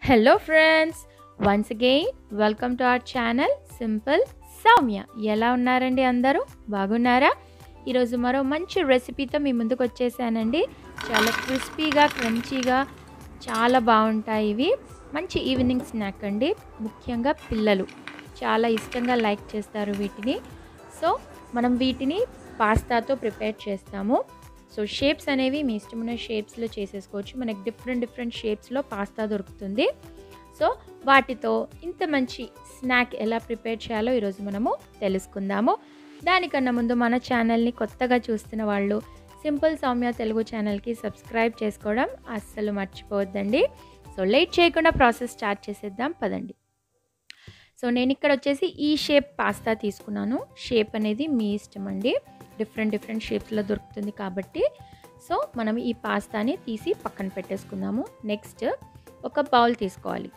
hello friends once again welcome to our channel simple Soumya ఎలా ఉన్నారండి అందరూ బాగున్నారా ఈరోజు మరో మంచి రెసిపీతో మీ ముందుకు వచ్చేసానండి చాలా క్రిస్పీగా క్రంచీగా చాలా బాగుంటాయి ఇవి మంచి ఈవినింగ్ స్నాక్ అండి ముఖ్యంగా పిల్లలు చాలా ఇష్టంగా లైక్ చేస్తారు వీటిని సో మనం వీటిని పాస్తాతో ప్రిపేర్ చేస్తాము సో షేప్స్ అనేవి మీ ఇష్టమైన షేప్స్లో చేసేసుకోవచ్చు మనకి డిఫరెంట్ డిఫరెంట్ షేప్స్లో పాస్తా దొరుకుతుంది సో వాటితో ఇంత మంచి స్నాక్ ఎలా ప్రిపేర్ చేయాలో ఈరోజు మనము తెలుసుకుందాము దానికన్నా ముందు మన ఛానల్ని కొత్తగా చూస్తున్న వాళ్ళు సింపుల్ సౌమ్య తెలుగు ఛానల్కి సబ్స్క్రైబ్ చేసుకోవడం అస్సలు మర్చిపోవద్దండి సో లేట్ చేయకుండా ప్రాసెస్ స్టార్ట్ చేసేద్దాం పదండి సో నేను ఇక్కడ వచ్చేసి ఈ షేప్ పాస్తా తీసుకున్నాను షేప్ అనేది మీ ఇష్టం అండి డిఫరెంట్ డిఫరెంట్ షేప్స్లో దొరుకుతుంది కాబట్టి సో మనం ఈ పాస్తాని తీసి పక్కన పెట్టేసుకుందాము నెక్స్ట్ ఒక బౌల్ తీసుకోవాలి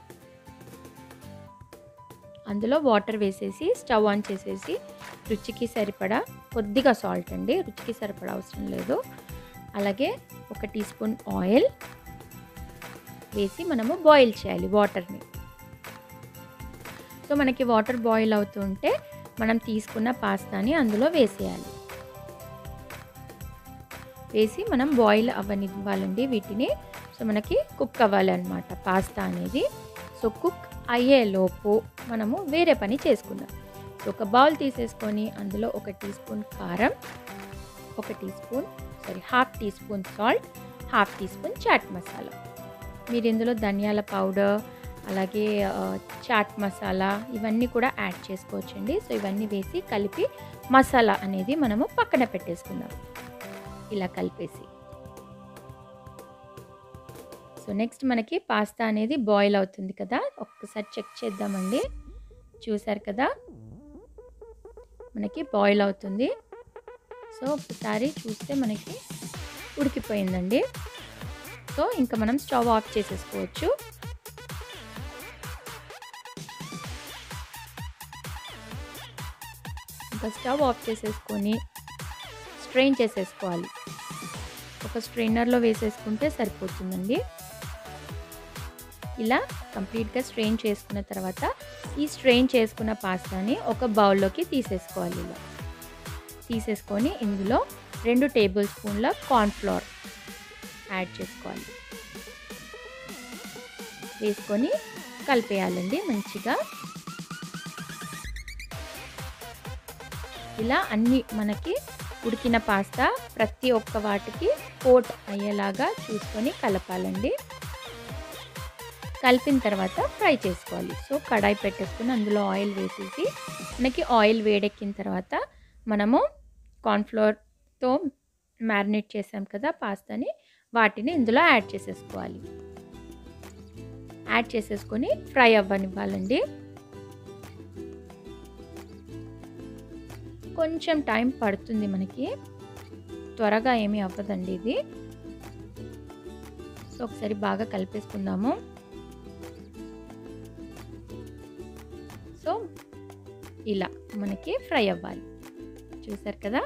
అందులో వాటర్ వేసేసి స్టవ్ ఆన్ చేసేసి రుచికి సరిపడా కొద్దిగా సాల్ట్ అండి రుచికి సరిపడా అవసరం లేదు అలాగే ఒక టీ స్పూన్ ఆయిల్ వేసి మనము బాయిల్ చేయాలి వాటర్ని సో మనకి వాటర్ బాయిల్ అవుతుంటే మనం తీసుకున్న పాస్తాని అందులో వేసేయాలి వేసి మనం బాయిల్ అవ్వనివ్వాలండి వీటిని సో మనకి కుక్ అవ్వాలన్నమాట పాస్తా అనేది సో కుక్ అయ్యేలోపు మనము వేరే పని చేసుకుందాం సో ఒక బౌల్ తీసేసుకొని అందులో ఒక టీ స్పూన్ కారం ఒక teaspoon sorry half teaspoon salt half teaspoon chaat masala మీరు ఇందులో ధనియాల పౌడర్ అలాగే చాట్ మసాలా ఇవన్నీ కూడా యాడ్ చేసుకోవచ్చండి సో ఇవన్నీ వేసి కలిపి మసాలా అనేది మనము పక్కన పెట్టేసుకుందాం ఇలా కలిపేసి సో నెక్స్ట్ మనకి పాస్తా అనేది బాయిల్ అవుతుంది కదా ఒక్కసారి చెక్ చేద్దామండి చూసారు కదా మనకి బాయిల్ అవుతుంది సో ఒకసారి చూస్తే మనకి ఉడికిపోయిందండి సో ఇంకా మనం స్టవ్ ఆఫ్ చేసేసుకోవచ్చు ఇంకా స్టవ్ ఆఫ్ చేసేసుకొని స్ట్రెయిన్ చేసేసుకోవాలి ఒక స్ట్రెయినర్లో వేసేసుకుంటే సరిపోతుందండి ఇలా కంప్లీట్గా స్ట్రెయిన్ చేసుకున్న తర్వాత ఈ స్ట్రెయిన్ చేసుకున్న పాస్తాని ఒక బౌల్లోకి తీసేసుకోవాలి ఇలా తీసేసుకొని ఇందులో రెండు టేబుల్ స్పూన్ల కార్న్ఫ్లోర్ యాడ్ చేసుకోవాలి వేసుకొని కలిపేయాలండి మంచిగా ఇలా అన్ని మనకి ఉడికిన పాస్తా ప్రతి ఒక్క వాటికి కోట్ అయ్యేలాగా చూసుకొని కలపాలండి కలిపిన తర్వాత ఫ్రై చేసుకోవాలి సో కడాయి పెట్టేసుకుని అందులో ఆయిల్ వేసేసి మనకి ఆయిల్ వేడెక్కిన తర్వాత మనము కార్న్ఫ్లోర్తో మ్యారినేట్ చేసాం కదా పాస్తాని వాటిని ఇందులో యాడ్ చేసేసుకోవాలి యాడ్ చేసేసుకొని ఫ్రై అవ్వనివ్వాలండి కొంచెం టైం పడుతుంది మనకి త్వరగా ఏమీ అవ్వదండి ఇది సో ఒకసారి బాగా కలిపేసుకుందాము సో ఇలా మనకి ఫ్రై అవ్వాలి చూసారు కదా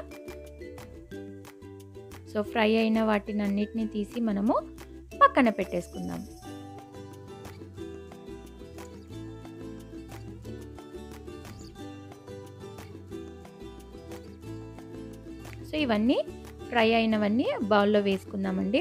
సో ఫ్రై అయిన వాటిని అన్నిటిని తీసి మనము పక్కన పెట్టేసుకుందాం సో ఇవన్నీ ఫ్రై అయినవన్నీ బౌల్లో వేసుకుందామండి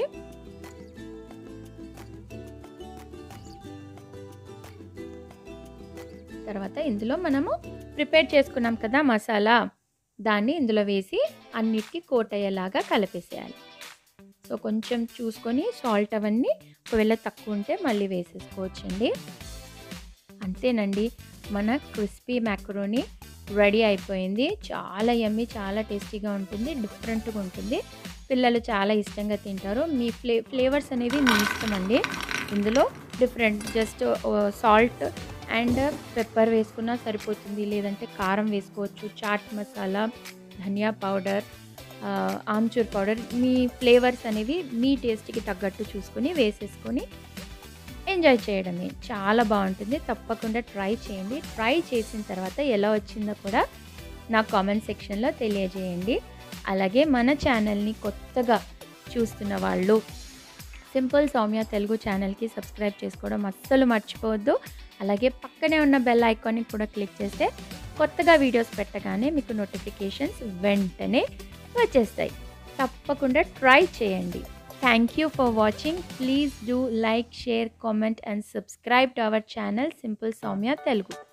తర్వాత ఇందులో మనము ప్రిపేర్ చేసుకున్నాం కదా మసాలా దాన్ని ఇందులో వేసి అన్నిటికీ కోట్ అయ్యేలాగా కలిపేసేయాలి సో కొంచెం చూసుకొని సాల్ట్ అవన్నీ ఒకవేళ తక్కువ ఉంటే మళ్ళీ వేసేసుకోవచ్చండి అంతేనండి మన క్రిస్పీ మ్యాక్రోని రెడీ అయిపోయింది చాలా యమ్మీ చాలా టేస్టీగా ఉంటుంది డిఫరెంట్గా ఉంటుంది పిల్లలు చాలా ఇష్టంగా తింటారు మీ ఫ్లే ఫ్లేవర్స్ అనేవి మీ ఇష్టం అండి ఇందులో different just salt and pepper వేసుకున్నా సరిపోతుంది లేదంటే కారం వేసుకోవచ్చు చాట్ మసాలా ధనియా పౌడర్ ఆమ్చూర్ పౌడర్ మీ ఫ్లేవర్స్ అనేవి మీ టేస్ట్కి తగ్గట్టు చూసుకొని వేసేసుకొని ఎంజాయ్ చేయడమే చాలా బాగుంటుంది తప్పకుండా ట్రై చేయండి ట్రై చేసిన తర్వాత ఎలా వచ్చిందో కూడా నా కామెంట్ సెక్షన్లో తెలియజేయండి అలాగే మన ఛానల్ని కొత్తగా చూస్తున్న వాళ్ళు సింపుల్ సౌమ్య తెలుగు ఛానల్కి సబ్స్క్రైబ్ చేసుకోవడం అస్సలు మర్చిపోవద్దు అలాగే పక్కనే ఉన్న బెల్ ఐకాన్ని కూడా క్లిక్ చేస్తే కొత్తగా వీడియోస్ పెట్టగానే మీకు నోటిఫికేషన్స్ వెంటనే వచ్చేస్తాయి తప్పకుండా ట్రై చేయండి thank you for watching please do like share comment and subscribe to our channel simple Soumya Telugu